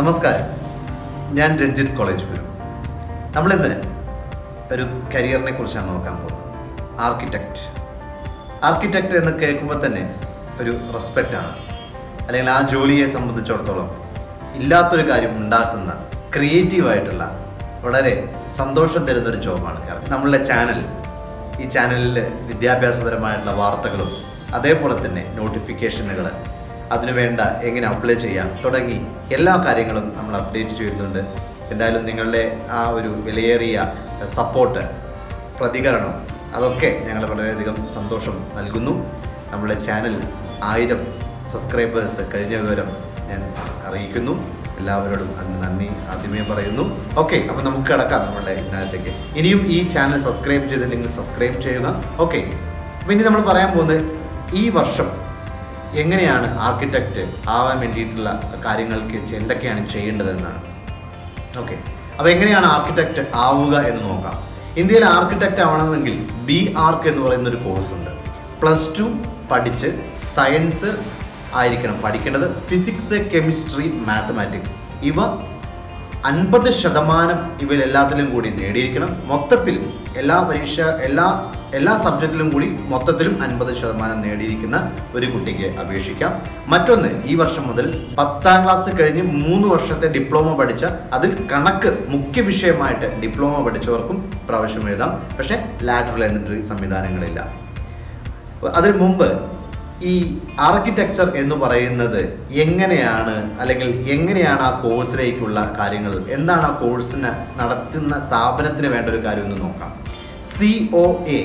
നമസ്കാരം ഞാൻ രഞ്ജിത്ത് കോളേജ് ഗുരു നമ്മളിന്ന് ഒരു കരിയറിനെ കുറിച്ചാണ് നോക്കാൻ പോകുന്നത് ആർക്കിടെക്റ്റ് ആർക്കിടെക്റ്റ് എന്ന് കേൾക്കുമ്പോൾ തന്നെ ഒരു റെസ്പെക്റ്റ് ആണ് അല്ലെങ്കിൽ ആ ജോലിയെ സംബന്ധിച്ചിടത്തോളം ഇല്ലാത്തൊരു കാര്യം ഉണ്ടാക്കുന്ന ക്രിയേറ്റീവായിട്ടുള്ള വളരെ സന്തോഷം തരുന്ന ഒരു ജോബാണ് കാരണം നമ്മളുടെ ചാനൽ ഈ ചാനലിൽ വിദ്യാഭ്യാസപരമായിട്ടുള്ള വാർത്തകളും അതേപോലെ തന്നെ നോട്ടിഫിക്കേഷനുകൾ അതിനുവേണ്ട എങ്ങനെ അപ്ലൈ ചെയ്യാം തുടങ്ങി എല്ലാ കാര്യങ്ങളും നമ്മൾ അപ്ഡേറ്റ് ചെയ്യുന്നുണ്ട് എന്തായാലും നിങ്ങളുടെ ആ ഒരു വിലയേറിയ സപ്പോർട്ട് പ്രതികരണം അതൊക്കെ ഞങ്ങൾ വളരെയധികം സന്തോഷം നൽകുന്നു നമ്മുടെ ചാനൽ ആയിരം സബ്സ്ക്രൈബേഴ്സ് കഴിഞ്ഞ വിവരം ഞാൻ അറിയിക്കുന്നു എല്ലാവരോടും അതിന് നന്ദി ആദ്യമേ പറയുന്നു ഓക്കെ അപ്പോൾ നമുക്ക് കിടക്കാം നമ്മളുടെ ഇതിനകത്തേക്ക് ഇനിയും ഈ ചാനൽ സബ്സ്ക്രൈബ് ചെയ്തില്ലെങ്കിൽ സബ്സ്ക്രൈബ് ചെയ്യുക ഓക്കെ അപ്പോൾ ഇനി നമ്മൾ പറയാൻ പോകുന്നത് ഈ വർഷം എങ്ങനെയാണ് ആർക്കിടെക്റ്റ് ആവാൻ വേണ്ടിയിട്ടുള്ള കാര്യങ്ങൾക്ക് ചെ- എന്തൊക്കെയാണ് ചെയ്യേണ്ടതെന്നാണ് ഓക്കെ അപ്പോൾ എങ്ങനെയാണ് ആർക്കിടെക്റ്റ് ആവുക എന്ന് നോക്കാം ഇന്ത്യയിൽ ആർക്കിടെക്റ്റ് ആവണമെങ്കിൽ ബി ആർക്ക് എന്ന് പറയുന്ന ഒരു കോഴ്സ് ഉണ്ട് പ്ലസ് ടു പഠിച്ച് സയൻസ് ആയിരിക്കണം പഠിക്കേണ്ടത് ഫിസിക്സ് കെമിസ്ട്രി മാത്തമാറ്റിക്സ് ഇവ അൻപത് ശതമാനം ഇവരെല്ലാത്തിലും കൂടി നേടിയിരിക്കണം മൊത്തത്തിൽ എല്ലാ പരീക്ഷ എല്ലാ എല്ലാ സബ്ജക്റ്റിലും കൂടി മൊത്തത്തിലും അൻപത് ശതമാനം നേടിയിരിക്കുന്ന ഒരു കുട്ടിക്ക് അപേക്ഷിക്കാം മറ്റൊന്ന് ഈ വർഷം മുതൽ പത്താം ക്ലാസ് കഴിഞ്ഞ് മൂന്ന് വർഷത്തെ ഡിപ്ലോമ പഠിച്ച അതിൽ കണക്ക് മുഖ്യ വിഷയമായിട്ട് ഡിപ്ലോമ പഠിച്ചവർക്കും പ്രാവശ്യം എഴുതാം പക്ഷേ ലാറ്ററൽ എൻട്രി സംവിധാനങ്ങളില്ല അതിന് മുമ്പ് ഈ ആർക്കിടെക്ചർ എന്ന് പറയുന്നത് എങ്ങനെയാണ് അല്ലെങ്കിൽ എങ്ങനെയാണ് ആ കോഴ്സിലേക്കുള്ള കാര്യങ്ങൾ എന്താണ് ആ കോഴ്സിന് നടത്തുന്ന സ്ഥാപനത്തിന് വേണ്ട ഒരു കാര്യം എന്ന് നോക്കാം C O A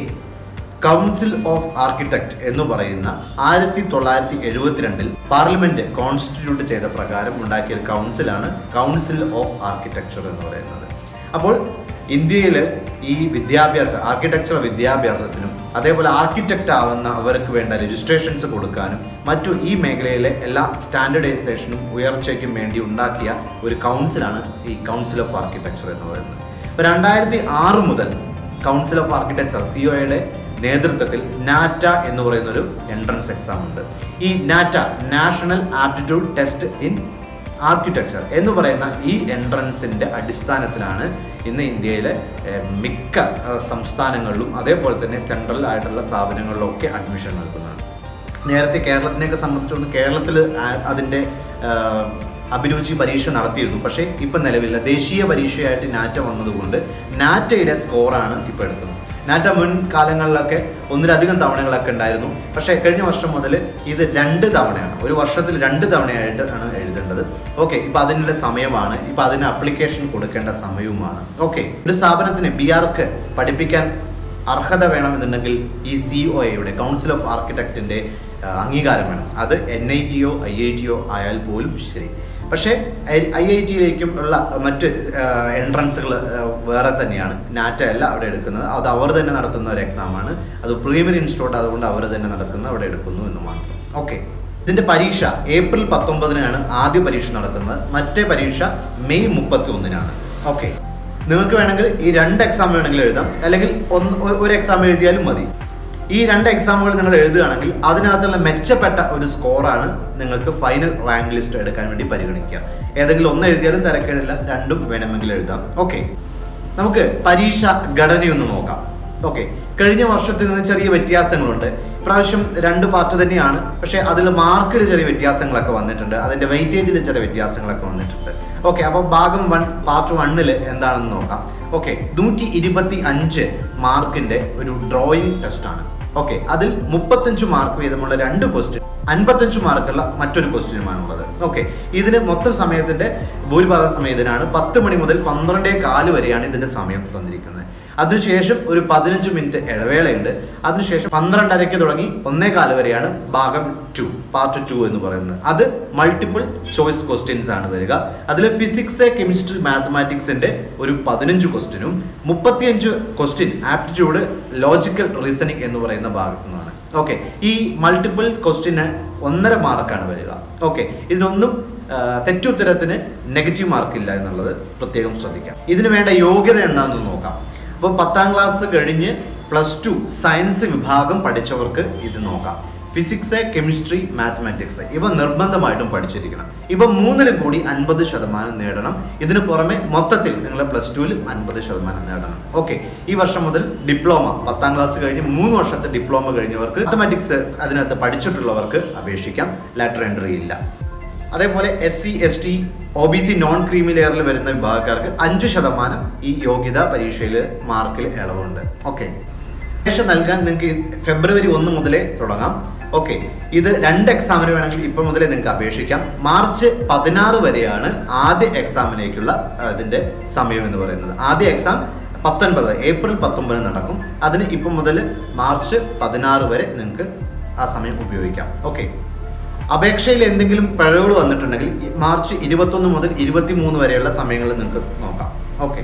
council of architect എന്ന് പറയുന്ന ആയിരത്തി തൊള്ളായിരത്തി എഴുപത്തിരണ്ടിൽ പാർലമെന്റ് കോൺസ്റ്റിറ്റ്യൂട്ട് ചെയ്ത പ്രകാരം ഉണ്ടാക്കിയ ഒരു കൗൺസിലാണ് കൗൺസിൽ ഓഫ് ആർക്കിടെക്ചർ എന്ന് പറയുന്നത് അപ്പോൾ ഇന്ത്യയിൽ ഈ വിദ്യാഭ്യാസ ആർക്കിടെക്ചർ വിദ്യാഭ്യാസത്തിനും അതേപോലെ ആർക്കിടെക്റ്റ് ആവുന്ന അവർക്ക് വേണ്ട രജിസ്ട്രേഷൻസ് കൊടുക്കാനും മറ്റു ഈ മേഖലയിലെ എല്ലാ സ്റ്റാൻഡർഡൈസേഷനും ഉയർച്ചയ്ക്കും വേണ്ടി ഉണ്ടാക്കിയ ഒരു കൗൺസിലാണ് ഈ കൗൺസിൽ ഓഫ് ആർക്കിടെക്ചർ എന്ന് പറയുന്നത് അപ്പോൾ രണ്ടായിരത്തി ആറ് മുതൽ കൗൺസിൽ ഓഫ് ആർക്കിടെക്ചർ സി ഒയുടെ നേതൃത്വത്തിൽ നാറ്റ എന്ന് പറയുന്ന ഒരു എൻട്രൻസ് എക്സാം ഉണ്ട് ഈ NATA national aptitude test in architecture എന്ന് പറയുന്ന ഈ എൻട്രൻസിൻ്റെ അടിസ്ഥാനത്തിലാണ് ഇന്ന് ഇന്ത്യയിലെ ഏഹ്, മിക്ക ഏഹ്, സംസ്ഥാനങ്ങളിലും അതേപോലെ തന്നെ സെൻട്രൽ ആയിട്ടുള്ള സ്ഥാപനങ്ങളിലും ഒക്കെ അഡ്മിഷൻ നൽകുന്നത് നേരത്തെ കേരളത്തിനെയൊക്കെ സംബന്ധിച്ചുകൊണ്ട് കേരളത്തിൽ അതിൻ്റെ ആഹ്, അഭിരുചി പരീക്ഷ നടത്തിയിരുന്നു പക്ഷേ ഇപ്പം നിലവില്ല ദേശീയ പരീക്ഷയായിട്ട് നാറ്റ വന്നതുകൊണ്ട് നാറ്റയുടെ സ്കോറാണ് ഇപ്പോൾ എടുക്കുന്നത് നാറ്റ മുൻ കാലങ്ങളിലൊക്കെ ഒന്നിലധികം തവണകളൊക്കെ ഉണ്ടായിരുന്നു പക്ഷേ കഴിഞ്ഞ വർഷം മുതൽ ഇത് രണ്ട് തവണയാണ് ഒരു വർഷത്തിൽ രണ്ട് തവണയായിട്ട് ആണ് എഴുതേണ്ടത് ഓക്കെ ഇപ്പം അതിനുള്ള സമയമാണ് ഇപ്പം അതിന് അപ്ലിക്കേഷൻ കൊടുക്കേണ്ട സമയവുമാണ് ഓക്കെ ഒരു സ്ഥാപനത്തിന് ബി ആർക്ക് പഠിപ്പിക്കാൻ അർഹത വേണമെന്നുണ്ടെങ്കിൽ ഈ സി ഒ എയുടെ കൗൺസിൽ ഓഫ് ആർക്കിടെക്റ്റിൻ്റെ അംഗീകാരം വേണം അത് എൻ ഐ ടിയോ ഐ ഐ ടിയോ ആയാൽ പോലും ശരി പക്ഷേ ഐ ഐ ടിയിലേക്കും ഉള്ള മറ്റ് എൻട്രൻസുകൾ വേറെ തന്നെയാണ് നാറ്റ അല്ല അവിടെ എടുക്കുന്നത് അത് അവർ തന്നെ നടത്തുന്ന ഒരു എക്സാമാണ് അത് പ്രീമിയർ ഇൻസ്റ്റിറ്റ്യൂട്ട് അതുകൊണ്ട് അവർ തന്നെ നടക്കുന്ന അവിടെ എടുക്കുന്നു എന്ന് മാത്രം ഓക്കെ ഇതിന്റെ പരീക്ഷ ഏപ്രിൽ പത്തൊമ്പതിനാണ് ആദ്യ പരീക്ഷ നടക്കുന്നത് മറ്റേ പരീക്ഷ മെയ് മുപ്പത്തി ഒന്നിനാണ് ഓക്കെ നിങ്ങൾക്ക് വേണമെങ്കിൽ ഈ രണ്ട് എക്സാം വേണമെങ്കിൽ എഴുതാം അല്ലെങ്കിൽ ഒന്ന് ഒ- ഒരു എക്സാം എഴുതിയാലും മതി ഈ രണ്ട് എക്സാമുകൾ നിങ്ങൾ എഴുതുകയാണെങ്കിൽ അതിനകത്തുള്ള മെച്ചപ്പെട്ട ഒരു സ്കോറാണ് നിങ്ങൾക്ക് ഫൈനൽ റാങ്ക് ലിസ്റ്റ് എടുക്കാൻ വേണ്ടി പരിഗണിക്കുക ഏതെങ്കിലും ഒന്ന് എഴുതിയാലും തിരക്കേടില്ല രണ്ടും വേണമെങ്കിൽ എഴുതാം ഓക്കെ നമുക്ക് പരീക്ഷ ഘടനയൊന്ന് നോക്കാം ഓക്കെ കഴിഞ്ഞ വർഷത്തിൽ നിന്ന് ചെറിയ വ്യത്യാസങ്ങളുണ്ട് ഇപ്രാവശ്യം രണ്ട് പാർട്ട് തന്നെയാണ് പക്ഷേ അതിൽ മാർക്കിൽ ചെറിയ വ്യത്യാസങ്ങളൊക്കെ വന്നിട്ടുണ്ട് അതിൻ്റെ വെയിറ്റേജിൽ ചില വ്യത്യാസങ്ങളൊക്കെ വന്നിട്ടുണ്ട് ഓക്കെ അപ്പോൾ ഭാഗം വൺ പാർട്ട് വണ്ണിൽ എന്താണെന്ന് നോക്കാം ഓക്കെ നൂറ്റി ഇരുപത്തി അഞ്ച് മാർക്കിൻ്റെ ഒരു ഡ്രോയിങ് ടെസ്റ്റാണ് ഓക്കെ അതിൽ മുപ്പത്തഞ്ച് മാർക്ക് വീതമുള്ള രണ്ട് ക്വസ്റ്റ്യൻ അൻപത്തഞ്ച് മാർക്കുള്ള മറ്റൊരു ക്വസ്റ്റ്യനുമാണുള്ളത് ഓക്കെ ഇതിന് മൊത്തം സമയത്തിന്റെ ഭൂരിഭാഗം സമയം ഇതിനാണ് പത്ത് മണി മുതൽ പന്ത്രണ്ടേ കാല് വരെയാണ് ഇതിന്റെ സമയം തന്നിരിക്കുന്നത് അതിനുശേഷം ഒരു പതിനഞ്ച് മിനിറ്റ് ഇടവേളയുണ്ട് അതിനുശേഷം പന്ത്രണ്ടരയ്ക്ക് തുടങ്ങി ഒന്നേ കാല് വരെയാണ് ഭാഗം ടു പാർട്ട് ടു എന്ന് പറയുന്നത് അത് മൾട്ടിപ്പിൾ ചോയ്സ് ക്വസ്റ്റ്യൻസ് ആണ് വരിക അതിൽ ഫിസിക്സ് കെമിസ്ട്രി മാത്തമാറ്റിക്സിന്റെ ഒരു പതിനഞ്ച് ക്വസ്റ്റ്യനും മുപ്പത്തിയഞ്ച് ക്വസ്റ്റ്യൻ ആപ്റ്റിറ്റ്യൂഡ് ലോജിക്കൽ റീസണിങ് എന്ന് പറയുന്ന ഭാഗത്തു നിന്നാണ് ഓക്കെ ഈ മൾട്ടിപ്പിൾ ക്വസ്റ്റ്യന് ഒന്നര മാർക്കാണ് വരിക ഓക്കെ ഇതിനൊന്നും ആ, തെറ്റുത്തരത്തിന് നെഗറ്റീവ് മാർക്ക് ഇല്ല എന്നുള്ളത് പ്രത്യേകം ശ്രദ്ധിക്കാം ഇതിന് വേണ്ട യോഗ്യത എന്താണെന്ന് നോക്കാം അപ്പോൾ പത്താം ക്ലാസ് കഴിഞ്ഞ് പ്ലസ് ടു സയൻസ് വിഭാഗം പഠിച്ചവർക്ക് ഇത് നോക്കാം ഫിസിക്സ് കെമിസ്ട്രി മാത്തമാറ്റിക്സ് ഇവ നിർബന്ധമായിട്ടും പഠിച്ചിരിക്കണം ഇവ മൂന്നിലും കൂടി അൻപത് ശതമാനം നേടണം ഇതിന് പുറമെ മൊത്തത്തിൽ നിങ്ങൾ പ്ലസ് ടുവിൽ അൻപത് ശതമാനം നേടണം ഓക്കെ ഈ വർഷം മുതൽ ഡിപ്ലോമ പത്താം ക്ലാസ് കഴിഞ്ഞ് മൂന്ന് വർഷത്തെ ഡിപ്ലോമ കഴിഞ്ഞവർക്ക് മാത്തമാറ്റിക്സ് അതിനകത്ത് പഠിച്ചിട്ടുള്ളവർക്ക് അപേക്ഷിക്കാം ലാറ്റർ എൻട്രി ഇല്ല അതേപോലെ S C S T O B C non creamy ലെയറിൽ വരുന്ന വിഭാഗക്കാർക്ക് അഞ്ച് ശതമാനം ഈ യോഗ്യതാ പരീക്ഷയിൽ മാർക്കിൽ ഇളവുണ്ട് ഓക്കെ അപേക്ഷ നൽകാൻ നിങ്ങൾക്ക് ഫെബ്രുവരി ഒന്ന് മുതലേ തുടങ്ങാം ഓക്കെ ഇത് രണ്ട് എക്സാമിന് വേണമെങ്കിൽ ഇപ്പം മുതലേ നിങ്ങൾക്ക് അപേക്ഷിക്കാം മാർച്ച് പതിനാറ് വരെയാണ് ആദ്യ എക്സാമിനേക്കുള്ള അതിൻ്റെ സമയം എന്ന് പറയുന്നത് ആദ്യ എക്സാം പത്തൊൻപത് ഏപ്രിൽ പത്തൊമ്പത് നടക്കും അതിന് ഇപ്പം മുതൽ മാർച്ച് പതിനാറ് വരെ നിങ്ങൾക്ക് ആ സമയം ഉപയോഗിക്കാം ഓക്കെ അപേക്ഷയിൽ എന്തെങ്കിലും പിഴവുകൾ വന്നിട്ടുണ്ടെങ്കിൽ ഈ മാർച്ച് ഇരുപത്തൊന്ന് മുതൽ ഇരുപത്തി മൂന്ന് വരെയുള്ള സമയങ്ങളിൽ നിങ്ങൾക്ക് നോക്കാം ഓക്കെ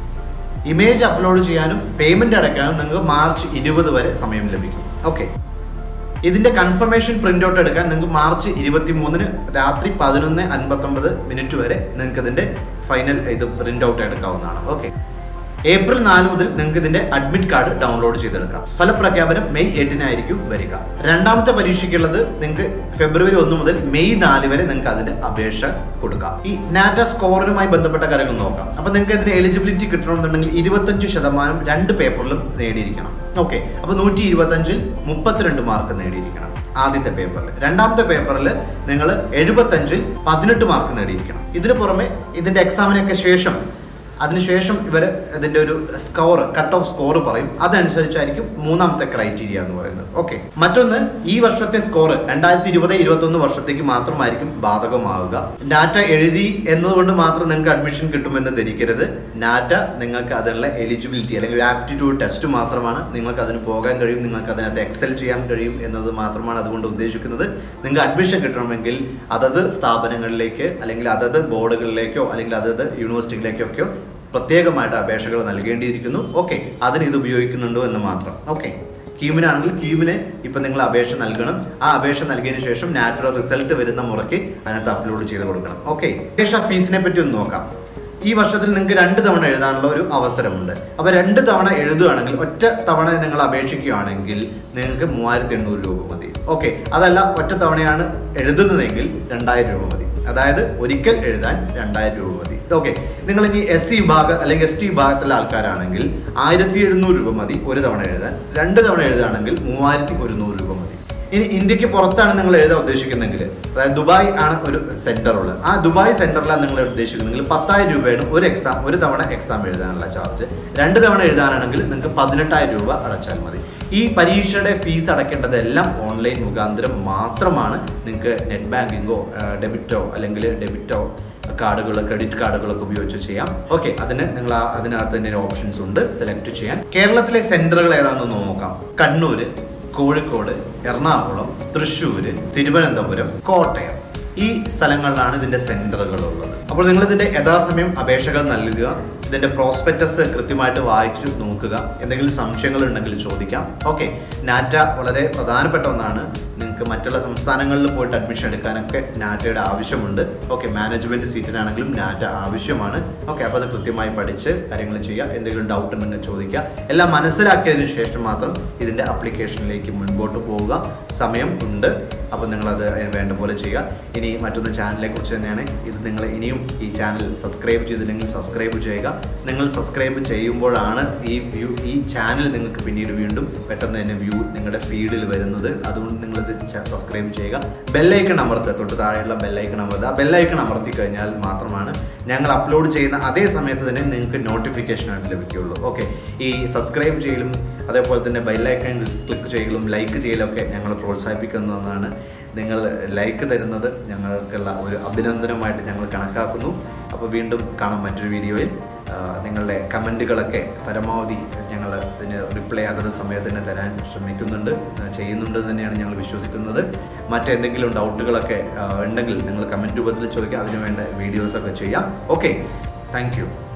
ഇമേജ് അപ്ലോഡ് ചെയ്യാനും പേയ്മെന്റ് അടയ്ക്കാനും നിങ്ങൾക്ക് മാർച്ച് ഇരുപത് വരെ സമയം ലഭിക്കും ഓക്കെ ഇതിന്റെ കൺഫർമേഷൻ പ്രിന്റ് ഔട്ട് എടുക്കാൻ നിങ്ങൾക്ക് മാർച്ച് ഇരുപത്തി മൂന്നിന് രാത്രി പതിനൊന്ന് അൻപത്തൊമ്പത് മിനിറ്റ് വരെ നിങ്ങൾക്ക് ഇതിന്റെ ഫൈനൽ ഇത് പ്രിന്റ് ഔട്ട് എടുക്കാവുന്നതാണ് ഓക്കെ ഏപ്രിൽ നാല് മുതൽ നിങ്ങൾക്ക് ഇതിന്റെ അഡ്മിറ്റ് കാർഡ് ഡൗൺലോഡ് ചെയ്തെടുക്കാം ഫലപ്രഖ്യാപനം മെയ് എട്ടിനായിരിക്കും വരിക രണ്ടാമത്തെ പരീക്ഷയ്ക്കുള്ളത് നിങ്ങൾക്ക് ഫെബ്രുവരി ഒന്ന് മുതൽ മെയ് നാല് വരെ നിങ്ങൾക്ക് അതിന്റെ അപേക്ഷ കൊടുക്കാം ഈ നാറ്റ സ്കോറിനുമായി ബന്ധപ്പെട്ട കാര്യങ്ങൾ നോക്കാം അപ്പൊ നിങ്ങൾക്ക് ഇതിന് എലിജിബിലിറ്റി കിട്ടണമെന്നുണ്ടെങ്കിൽ ഇരുപത്തഞ്ച് ശതമാനം രണ്ട് പേപ്പറിലും നേടിയിരിക്കണം ഓക്കെ അപ്പൊ നൂറ്റി ഇരുപത്തഞ്ചിൽ മുപ്പത്തിരണ്ട് മാർക്ക് നേടിയിരിക്കണം ആദ്യത്തെ പേപ്പറിൽ രണ്ടാമത്തെ പേപ്പറിൽ നിങ്ങൾ എഴുപത്തഞ്ചിൽ പതിനെട്ട് മാർക്ക് നേടിയിരിക്കണം ഇതിന് പുറമെ ഇതിന്റെ എക്സാമിനൊക്കെ ശേഷം അതിനുശേഷം ഇവർ ഇതിന്റെ ഒരു സ്കോർ കട്ട് ഓഫ് സ്കോർ പറയും അതനുസരിച്ചായിരിക്കും മൂന്നാമത്തെ ക്രൈറ്റീരിയ എന്ന് പറയുന്നത് ഓക്കെ മറ്റൊന്ന് ഈ വർഷത്തെ സ്കോർ രണ്ടായിരത്തി ഇരുപത് ഇരുപത്തൊന്ന് വർഷത്തേക്ക് മാത്രമായിരിക്കും ബാധകമാവുക നാറ്റ എഴുതി എന്നതുകൊണ്ട് മാത്രം നിങ്ങൾക്ക് അഡ്മിഷൻ കിട്ടുമെന്ന് ധരിക്കരുത് നാറ്റ നിങ്ങൾക്ക് അതിനുള്ള എലിജിബിലിറ്റി അല്ലെങ്കിൽ ആപ്റ്റിറ്റ്യൂഡ് ടെസ്റ്റ് മാത്രമാണ് നിങ്ങൾക്ക് അതിന് പോകാൻ കഴിയും നിങ്ങൾക്ക് അതിനകത്ത് എക്സൽ ചെയ്യാൻ കഴിയും എന്നത് മാത്രമാണ് അതുകൊണ്ട് ഉദ്ദേശിക്കുന്നത് നിങ്ങൾക്ക് അഡ്മിഷൻ കിട്ടണമെങ്കിൽ അതത് സ്ഥാപനങ്ങളിലേക്ക് അല്ലെങ്കിൽ അതത് ബോർഡുകളിലേക്കോ അല്ലെങ്കിൽ അതത് യൂണിവേഴ്സിറ്റികളിലേക്കൊക്കെയോ പ്രത്യേകമായിട്ട് അപേക്ഷകൾ നൽകേണ്ടിയിരിക്കുന്നു ഓക്കെ അതിന് ഇത് ഉപയോഗിക്കുന്നുണ്ടോ എന്ന് മാത്രം ഓക്കെ ക്യൂമിനാണെങ്കിൽ ക്യൂമിന് ഇപ്പം നിങ്ങൾ അപേക്ഷ നൽകണം ആ അപേക്ഷ നൽകിയതിനു ശേഷം നാച്ചുറൽ റിസൾട്ട് വരുന്ന മുറയ്ക്ക് അതിനകത്ത് അപ്ലോഡ് ചെയ്ത് കൊടുക്കണം ഓക്കെ അപേക്ഷ ഫീസിനെ പറ്റി ഒന്ന് നോക്കാം ഈ വർഷത്തിൽ നിങ്ങൾക്ക് രണ്ട് തവണ എഴുതാനുള്ള ഒരു അവസരമുണ്ട് അപ്പോൾ രണ്ട് തവണ എഴുതുകയാണെങ്കിൽ ഒറ്റ തവണ നിങ്ങൾ അപേക്ഷിക്കുകയാണെങ്കിൽ നിങ്ങൾക്ക് മൂവായിരത്തി എണ്ണൂറ് രൂപ മതി ഓക്കെ അതല്ല ഒറ്റ തവണയാണ് എഴുതുന്നതെങ്കിൽ രണ്ടായിരം രൂപ മതി അതായത് ഒരിക്കൽ എഴുതാൻ രണ്ടായിരം രൂപ മതി ഓക്കെ നിങ്ങൾ ഇനി എസ് സി വിഭാഗം അല്ലെങ്കിൽ എസ് ടി വിഭാഗത്തിലെ ആൾക്കാരാണെങ്കിൽ ആയിരത്തി എഴുന്നൂറ് രൂപ മതി ഒരു തവണ എഴുതാൻ രണ്ട് തവണ എഴുതുകയാണെങ്കിൽ മൂവായിരത്തി ഒരുന്നൂറ് രൂപ മതി ഇനി ഇന്ത്യക്ക് പുറത്താണ് നിങ്ങൾ എഴുതാൻ ഉദ്ദേശിക്കുന്നെങ്കിൽ അതായത് ദുബായ് ആണ് ഒരു സെന്റർ ഉള്ളത് ആ ദുബായ് സെന്ററിലാണ് നിങ്ങൾ ഉദ്ദേശിക്കുന്നെങ്കിൽ പത്തായിരം രൂപയാണ് ഒരു എക്സാം ഒരു തവണ എക്സാം എഴുതാനുള്ള ചാർജ് രണ്ട് തവണ എഴുതാനാണെങ്കിൽ നിങ്ങൾക്ക് പതിനെട്ടായിരം രൂപ അടച്ചാൽ മതി ഈ പരീക്ഷയുടെ ഫീസ് അടയ്ക്കേണ്ടതെല്ലാം ഓൺലൈൻ മുഖാന്തരം മാത്രമാണ് നിങ്ങൾക്ക് നെറ്റ് ബാങ്കിങ്ങോ ഡെബിറ്റോ അല്ലെങ്കിൽ ഡെബിറ്റോ കാർഡുകൾ ക്രെഡിറ്റ് കാർഡുകളൊക്കെ ഉപയോഗിച്ച് ചെയ്യാം ഓക്കെ അതിന് നിങ്ങൾ ആ- അതിനകത്ത് തന്നെ ഓപ്ഷൻസ് ഉണ്ട് സെലക്ട് ചെയ്യാൻ കേരളത്തിലെ സെന്ററുകൾ ഏതാണെന്ന് നോക്കാം കണ്ണൂര് കോഴിക്കോട് എറണാകുളം തൃശ്ശൂര് തിരുവനന്തപുരം കോട്ടയം ഈ സ്ഥലങ്ങളിലാണ് ഇതിന്റെ സെന്ററുകൾ ഉള്ളത് അപ്പോൾ നിങ്ങൾ ഇതിന്റെ യഥാസമയം അപേക്ഷകൾ നൽകുക ഇതിന്റെ പ്രോസ്പെക്ടസ് കൃത്യമായിട്ട് വായിച്ചു നോക്കുക എന്തെങ്കിലും സംശയങ്ങൾ ഉണ്ടെങ്കിൽ ചോദിക്കാം ഓക്കെ നാറ്റ വളരെ പ്രധാനപ്പെട്ട ഒന്നാണ് നിങ്ങൾക്ക് മറ്റുള്ള സംസ്ഥാനങ്ങളിൽ പോയിട്ട് അഡ്മിഷൻ എടുക്കാനൊക്കെ നാറ്റയുടെ ആവശ്യമുണ്ട് ഓക്കെ മാനേജ്മെന്റ് സീറ്റിനാണെങ്കിലും നാറ്റ ആവശ്യമാണ് ഓക്കെ അപ്പോൾ അത് കൃത്യമായി പഠിച്ച് കാര്യങ്ങൾ ചെയ്യുക എന്തെങ്കിലും ഡൗട്ട് ഉണ്ടെങ്കിൽ ചോദിക്കുക എല്ലാം മനസ്സിലാക്കിയതിനു ശേഷം മാത്രം ഇതിന്റെ അപ്ലിക്കേഷനിലേക്ക് മുൻപോട്ട് പോവുക സമയം ഉണ്ട് അപ്പോൾ നിങ്ങളത് അതിന് വേണ്ട പോലെ ചെയ്യുക ഇനി മറ്റൊന്ന് ചാനലിനെ കുറിച്ച് തന്നെയാണ് ഇത് നിങ്ങൾ ഇനിയും ഈ ചാനൽ സബ്സ്ക്രൈബ് ചെയ്തില്ലെങ്കിൽ സബ്സ്ക്രൈബ് ചെയ്യുക നിങ്ങൾ സബ്സ്ക്രൈബ് ചെയ്യുമ്പോഴാണ് ഈ വ്യൂ ഈ ചാനൽ നിങ്ങൾക്ക് പിന്നീട് വീണ്ടും പെട്ടെന്ന് തന്നെ വ്യൂ നിങ്ങളുടെ ഫീഡിൽ വരുന്നത് അതുകൊണ്ട് നിങ്ങളിത് സബ്സ്ക്രൈബ് ചെയ്യുക ബെല്ലൈക്കൺ അമർത്തുക തൊട്ട് താഴെയുള്ള ബെല്ലൈക്കൺ അമർത്തുക ബെല്ലൈക്കൺ അമർത്തി കഴിഞ്ഞാൽ മാത്രമാണ് ഞങ്ങൾ അപ്ലോഡ് ചെയ്യുന്ന അതേ സമയത്ത് തന്നെ നിങ്ങൾക്ക് നോട്ടിഫിക്കേഷൻ ആയിട്ട് ലഭിക്കുകയുള്ളൂ ഓക്കെ ഈ സബ്സ്ക്രൈബ് ചെയ്യലും അതേപോലെ തന്നെ ബെല്ലൈക്കൺ ക്ലിക്ക് ചെയ്യലും ലൈക്ക് ചെയ്യലൊക്കെ ഞങ്ങൾ പ്രോത്സാഹിപ്പിക്കുന്നതാണ് നിങ്ങൾ ലൈക്ക് തരുന്നത് ഞങ്ങൾക്കുള്ള ഒരു അഭിനന്ദനമായിട്ട് ഞങ്ങൾ കണക്കാക്കുന്നു അപ്പോൾ വീണ്ടും കാണാം മറ്റൊരു വീഡിയോയിൽ ആ, നിങ്ങളുടെ കമൻറ്റുകളൊക്കെ പരമാവധി ഞങ്ങൾ ഇതിന് റിപ്ലൈ അതത് സമയത്ത് തന്നെ തരാൻ ശ്രമിക്കുന്നുണ്ട് ആ, ചെയ്യുന്നുണ്ട് എന്ന് തന്നെയാണ് ഞങ്ങൾ വിശ്വസിക്കുന്നത് മറ്റെന്തെങ്കിലും ഡൗട്ടുകളൊക്കെ ആ, ഉണ്ടെങ്കിൽ നിങ്ങൾ കമൻറ്റ് രൂപത്തിൽ ചോദിക്കാം അതിനു വേണ്ട വീഡിയോസൊക്കെ ചെയ്യാം ഓക്കെ താങ്ക് യു